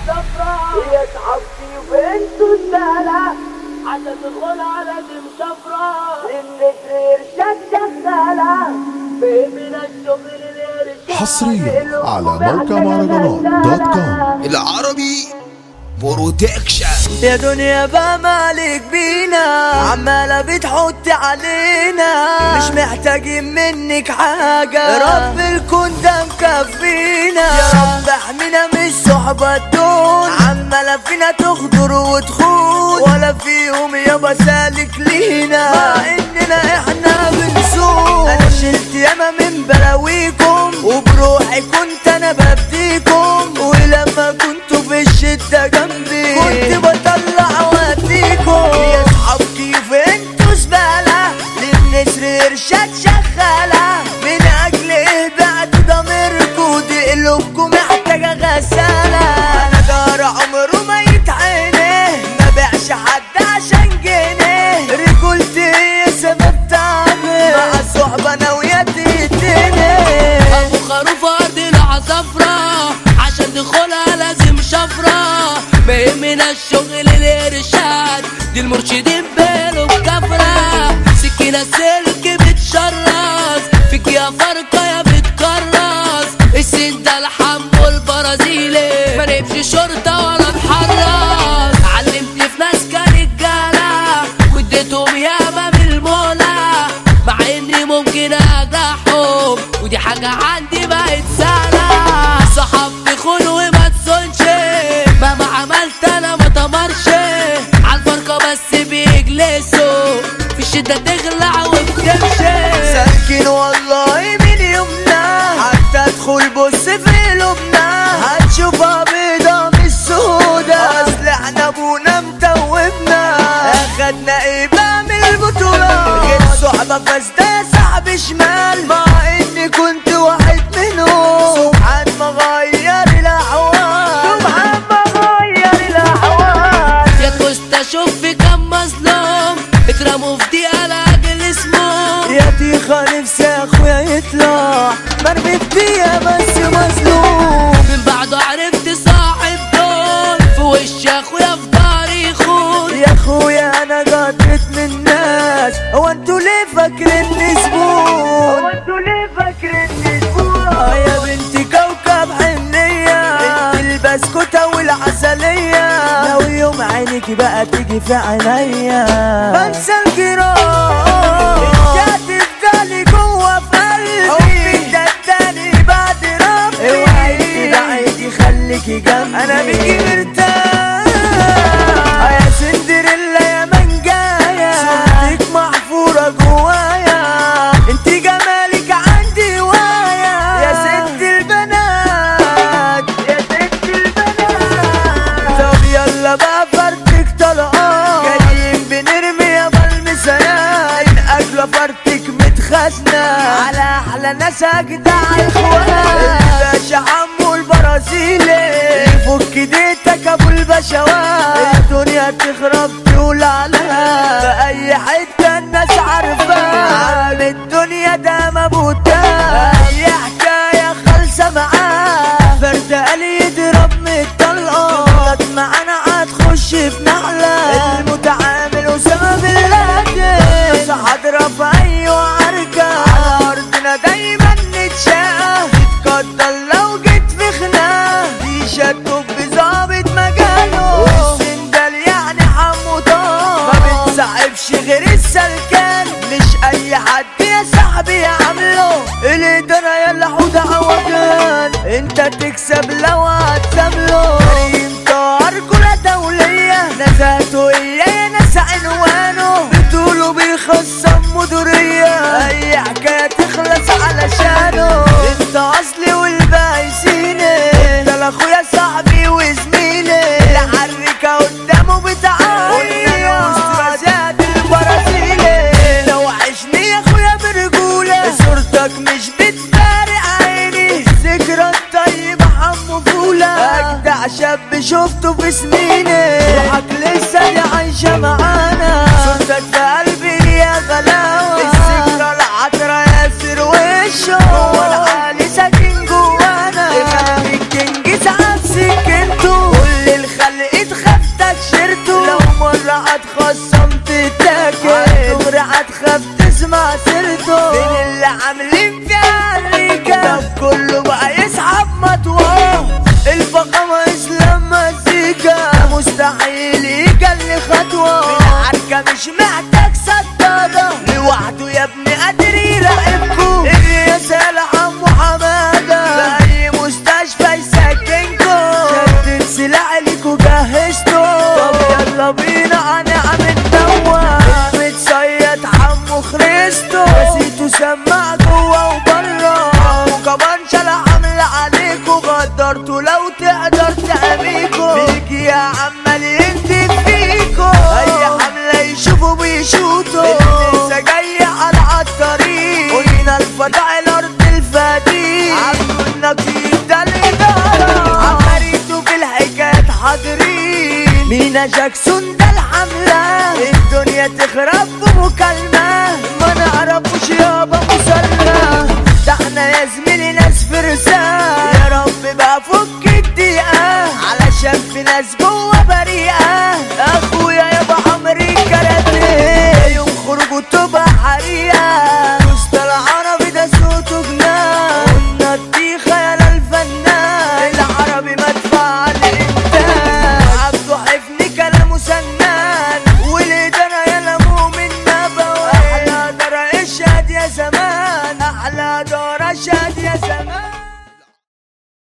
عصفرة هي صحابتي وبنته السهلة عشان تدخل على دي مشفرة النسر إرشاد شغالة فهمنا الشغل الإرشاد حصريا على موقع مهرجانات دوت كوم العربي بروتكشن يا دنيا بقى مالك بينا عمالة بتحط علينا مش محتاجين منك حاجة رب الكون ده مكفينا يا رب احمينا من الصحبة دول عمالة فينا تغدر وتخون ولا فيهم يابا سالك لينا مع اننا احنا بنسوق انا شلت ياما من بلاويكم وبروحي كنت انا ببديكم ولما كنتوا في الشدة جنبي كنت بطلع واديكم يا اصحاب كيف انتوا زبالة للنسر ارشاد شغالة من اجل ايه بعد ضميركوا دي قلوبكم محتاجة غسالة انا دار عمره ما يتعينه ما بيعش حد عشان جنيه رجولتي هي سبب تعبي مع الصحبة انا ويا تتني ابو خروف ارض العصفرة عشان دخولها لازم شفرة ما يهمنا الشغل الارشاد دي المرشدين بيلو بكفرة سكينة سلك بتشرس فيك يا فرقة يا بتكرس السن ده الحمو البرازيلي ما نمشي شرطة ولا اتحرس علمتني في ناس كرجالة واديتهم ياما بالمولى مع اني ممكن اجرحهم ودي حاجة عندي بقت سهلة صحاب تخون وما تسونش مهما عملت انا ما تمرش عالفرقة بس بيجلسوا في الشدة تغلع وبتمشي سالكين والله من يومنا حتى ادخل بص في قلوبنا هتشوفها بيضة مش سودا اصل احنا ابونا متوبنا اخدنا ايه بقى من البطولة غير صحبة فاسدة صاحب شمال مع اني كنت واحد منهم سبحان ما غير الاحوال سبحان ما غير الاحوال يا كنت اشوف في كم مظلوم اترموا في دقيقة لاجل اسمه يا تيخة نفسي اخويا يطلع مرمي في دقيقة بس مظلوم من بعده عرفت صاحب دول في وش اخويا في داري خون يا اخويا انا قطرت من الناس هو انتوا ليه فاكريني زبون هو انتوا ليه فاكريني زبون اه يا بنتي كوكب حنية انت البسكوتة والعسلية لو يوم عينيكي بقى تيجي في عينيا بنسى الجراح انت هتفضلي جوه في قلبي حبك ده التاني بعد ربي اوعي تبعدي خليكي جنبي انا بيجي مرتاح يا سندريلا يا منجايا صورتك محفورة جوايا انت جمالك عندي هواية يا ست البنات يا ست البنات طب يلا بقى فرتك طلقان جايين بنرمي يا بالمسيات من اجل فرتك متخزنة على احلى ناس اجدع اخوان الباشا عمو البرازيلي يفك ديتك ابو البشوات الدنيا تخرب تقول عليها في اي حتة الناس عارفة عم الدنيا ده مبوتاه اي حكاية خالصة معاه فرد قال يضرب من الطلقة غلط معانا هتخش في نحلة المتعامل وسبب بالله مش هضرب في اي عركة على ارضنا دايما نتشاقى تتقدر لو جيت في خناقة دي شدوك بظابط مجاله والسندال يعني حمو طار ما بتصعبش غير السلكان مش اي حد يا صاحبي يعمله الادارة يلا حوده عوجان انت تكسب لو هتسابله كريم طار كرة دولية نزاته اياه ناس عنوانه بتقولوا بيخصم مديرية اي حكاية تخلص علشانه انت اصلي والباقي سيني انت لاخويا صاحبي وزميلي العركة قدامه بتعاني قلنا يا زاد البرازيلي لو عشني يا اخويا برجولة صورتك مش بتفارق عيني الذكرى الطيبة حمو فولة اجدع شاب شفته في سنيني روحك لسه دي عايشة معانا صورتك في قلبي يا غلاوة الذكرى العطرة ياسر وشه هو العالي ساكن جوانا يخليك تنجز عكسك انتو كل مينا جاكسون ده الحملة الدنيا تخرب بمكالمة